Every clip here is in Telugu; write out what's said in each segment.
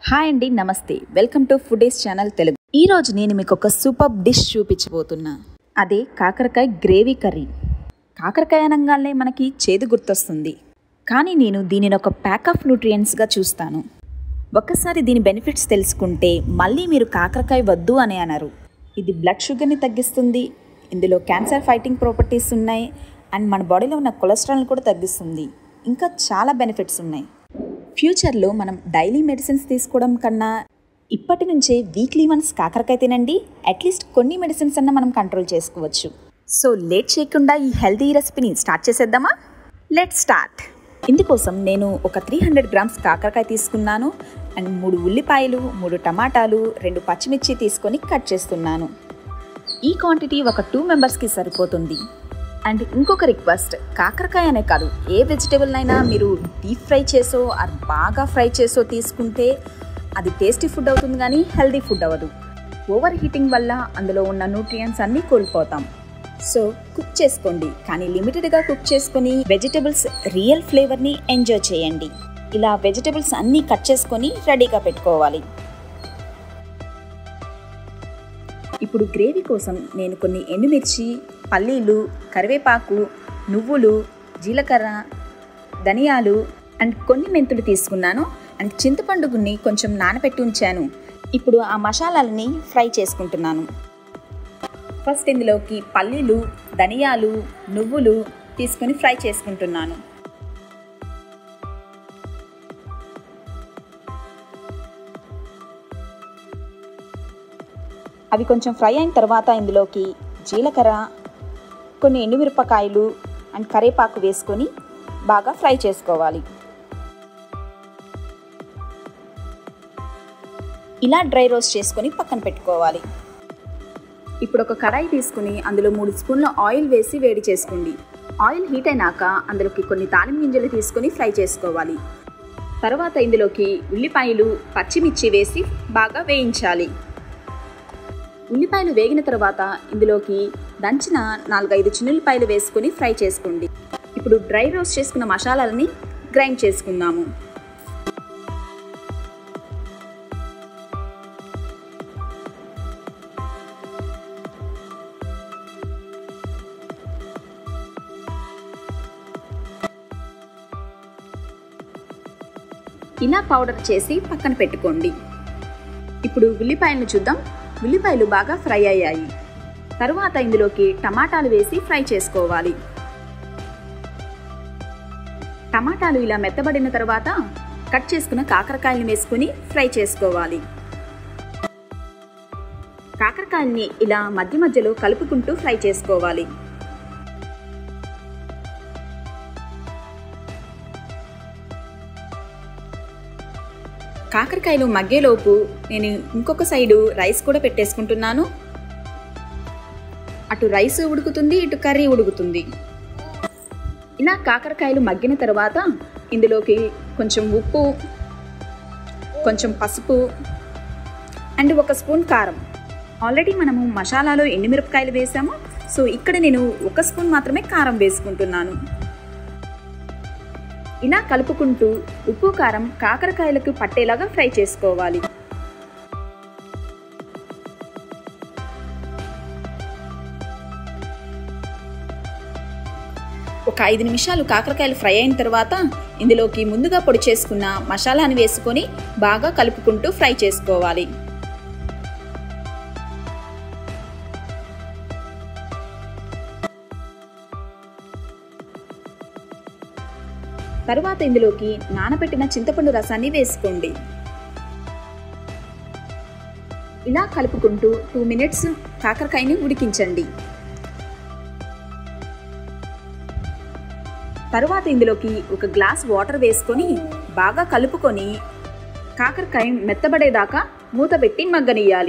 హాయ్ అండి నమస్తే welcome to foodies channel Telugu ఈ రోజు నేను మీకు ఒక సూపర్ డిష్ చూపించబోతున్నా అదే కాకరకాయ గ్రేవీ కర్రీ కాకరకాయ అనగానే మనకి చేదు గుర్తొస్తుంది కానీ నేను దీనిని ఒక ప్యాక్ ఆఫ్ న్యూట్రియంట్స్గా చూస్తాను ఒక్కసారి దీని బెనిఫిట్స్ తెలుసుకుంటే మళ్ళీ మీరు కాకరకాయ వద్దు అని అనరు ఇది బ్లడ్ షుగర్ని తగ్గిస్తుంది ఇందులో క్యాన్సర్ ఫైటింగ్ ప్రాపర్టీస్ ఉన్నాయి అండ్ మన బాడీలో ఉన్న కొలెస్ట్రాల్ని కూడా తగ్గిస్తుంది ఇంకా చాలా బెనిఫిట్స్ ఉన్నాయి ఫ్యూచర్లో మనం డైలీ మెడిసిన్స్ తీసుకోవడం కన్నా ఇప్పటి నుంచే వీక్లీ వన్స్ కాకరకాయ తినండి అట్లీస్ట్ కొన్ని మెడిసిన్స్ అన్న మనం కంట్రోల్ చేసుకోవచ్చు సో లేట్ చేయకుండా ఈ హెల్తీ రెసిపీని స్టార్ట్ చేసేద్దామా లెట్ స్టార్ట్ ఇందుకోసం నేను ఒక త్రీ హండ్రెడ్ గ్రామ్స్ కాకరకాయ తీసుకున్నాను అండ్ మూడు ఉల్లిపాయలు మూడు టమాటాలు రెండు పచ్చిమిర్చి తీసుకొని కట్ చేస్తున్నాను ఈ క్వాంటిటీ ఒక టూ మెంబర్స్కి సరిపోతుంది అండ్ ఇంకొక రిక్వెస్ట్ కాకరకాయ అనే కాదు ఏ వెజిటేబుల్ అయినా మీరు డీప్ ఫ్రై చేసో అది బాగా ఫ్రై చేసో తీసుకుంటే అది టేస్టీ ఫుడ్ అవుతుంది కానీ హెల్దీ ఫుడ్ అవ్వదు ఓవర్ హీటింగ్ వల్ల అందులో ఉన్న న్యూట్రియంట్స్ అన్నీ కోల్పోతాం సో కుక్ చేసుకోండి కానీ లిమిటెడ్గా కుక్ చేసుకొని వెజిటేబుల్స్ రియల్ ఫ్లేవర్ని ఎంజాయ్ చేయండి ఇలా వెజిటేబుల్స్ అన్నీ కట్ చేసుకొని రెడీగా పెట్టుకోవాలి ఇప్పుడు గ్రేవీ కోసం నేను కొన్ని ఎండుమిర్చి పల్లీలు కరివేపాకు నువ్వులు జీలకర్ర ధనియాలు అండ్ కొన్ని మెంతులు తీసుకున్నాను అండ్ చింతపండుని కొంచెం నానబెట్టి ఉంచాను ఇప్పుడు ఆ మసాలాలని ఫ్రై చేసుకుంటున్నాను ఫస్ట్ ఇందులోకి పల్లీలు ధనియాలు నువ్వులు తీసుకొని ఫ్రై చేసుకుంటున్నాను అవి కొంచెం ఫ్రై అయిన తర్వాత ఇందులోకి జీలకర్ర కొన్ని ఎండుమిరపకాయలు అండ్ కరేపాకు వేసుకొని బాగా ఫ్రై చేసుకోవాలి ఇలా డ్రై రోస్ట్ చేసుకొని పక్కన పెట్టుకోవాలి ఇప్పుడు ఒక కడాయి తీసుకుని అందులో మూడు స్పూన్ల ఆయిల్ వేసి వేడి చేసుకోండి ఆయిల్ హీట్ అయినాక అందులోకి కొన్ని తాలిం గింజలు తీసుకొని ఫ్రై చేసుకోవాలి తర్వాత ఇందులోకి ఉల్లిపాయలు పచ్చిమిర్చి వేసి బాగా వేయించాలి ఉల్లిపాయలు వేగిన తర్వాత ఇందులోకి దంచిన నాలుగైదు చిన్నుల్లిపాయలు వేసుకొని ఫ్రై చేసుకోండి ఇప్పుడు డ్రై రోస్ట్ చేసుకున్న మసాలాలని గ్రైండ్ చేసుకుందాము ఇలా పౌడర్ చేసి పక్కన పెట్టుకోండి ఇప్పుడు ఉల్లిపాయలను చూద్దాం ఉల్లిపాయలు బాగా ఫ్రై అయ్యాయి తరువాత ఇందులోకి టమాటాలు వేసి ఫ్రై చేసుకోవాలి టమాటాలు ఇలా మెత్తబడిన తర్వాత కట్ చేసుకున్న కాకరకాయలను వేసుకుని ఫ్రై చేసుకోవాలి కాకరకాయల్ని ఇలా మధ్య మధ్యలో కలుపుకుంటూ ఫ్రై చేసుకోవాలి కాకరకాయలు మగ్గేలోపు నేను ఇంకొక సైడు రైస్ కూడా పెట్టేసుకుంటున్నాను అటు రైస్ ఉడుకుతుంది ఇటు కర్రీ ఉడుకుతుంది ఇలా కాకరకాయలు మగ్గిన తర్వాత ఇందులోకి కొంచెం ఉప్పు కొంచెం పసుపు అండ్ ఒక స్పూన్ కారం ఆల్రెడీ మనము మసాలాలో ఎండుమిరపకాయలు వేసాము సో ఇక్కడ నేను ఒక స్పూన్ మాత్రమే కారం వేసుకుంటున్నాను ఇలా కలుపుకుంటూ ఉప్పు కారం కాకరకాయలకు పట్టేలాగా ఫ్రై చేసుకోవాలి ఒక ఐదు నిమిషాలు కాకరకాయలు ఫ్రై అయిన తర్వాత ఇందులోకి ముందుగా పొడి చేసుకున్న మసాలాని వేసుకొని బాగా కలుపుకుంటూ ఫ్రై చేసుకోవాలి తరువాత ఇందులోకి నానబెట్టిన చింతపండు రసాన్ని వేసుకోండి ఇలా కలుపుకుంటూ టూ మినిట్స్ కాకరకాయని ఉడికించండి తరువాత ఇందులోకి ఒక గ్లాస్ వాటర్ వేసుకొని బాగా కలుపుకొని కాకరకాయ మెత్తబడేదాకా మూత పెట్టి మగ్గనియ్యాలి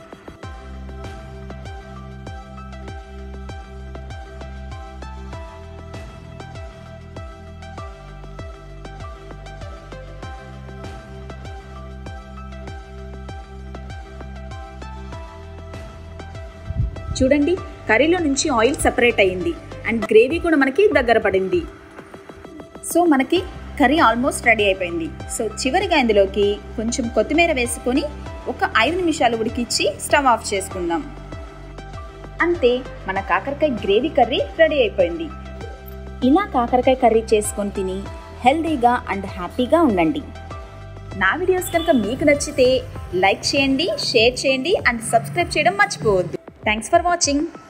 చూడండి కర్రీలో నుంచి ఆయిల్ సెపరేట్ అయింది అండ్ గ్రేవీ కూడా మనకి దగ్గర పడింది సో మనకి కర్రీ ఆల్మోస్ట్ రెడీ అయిపోయింది సో చివరిగా ఇందులోకి కొంచెం కొత్తిమీర వేసుకొని ఒక ఐదు నిమిషాలు ఉడికిచ్చి స్టవ్ ఆఫ్ చేసుకుందాం అంతే మన కాకరకాయ గ్రేవీ కర్రీ రెడీ అయిపోయింది ఇలా కాకరకాయ కర్రీ చేసుకొని తిని హెల్దీగా అండ్ హ్యాపీగా ఉండండి నా వీడియోస్ కనుక మీకు నచ్చితే లైక్ చేయండి షేర్ చేయండి అండ్ సబ్స్క్రైబ్ చేయడం మర్చిపోవద్దు థ్యాంక్స్ ఫర్ వాచింగ్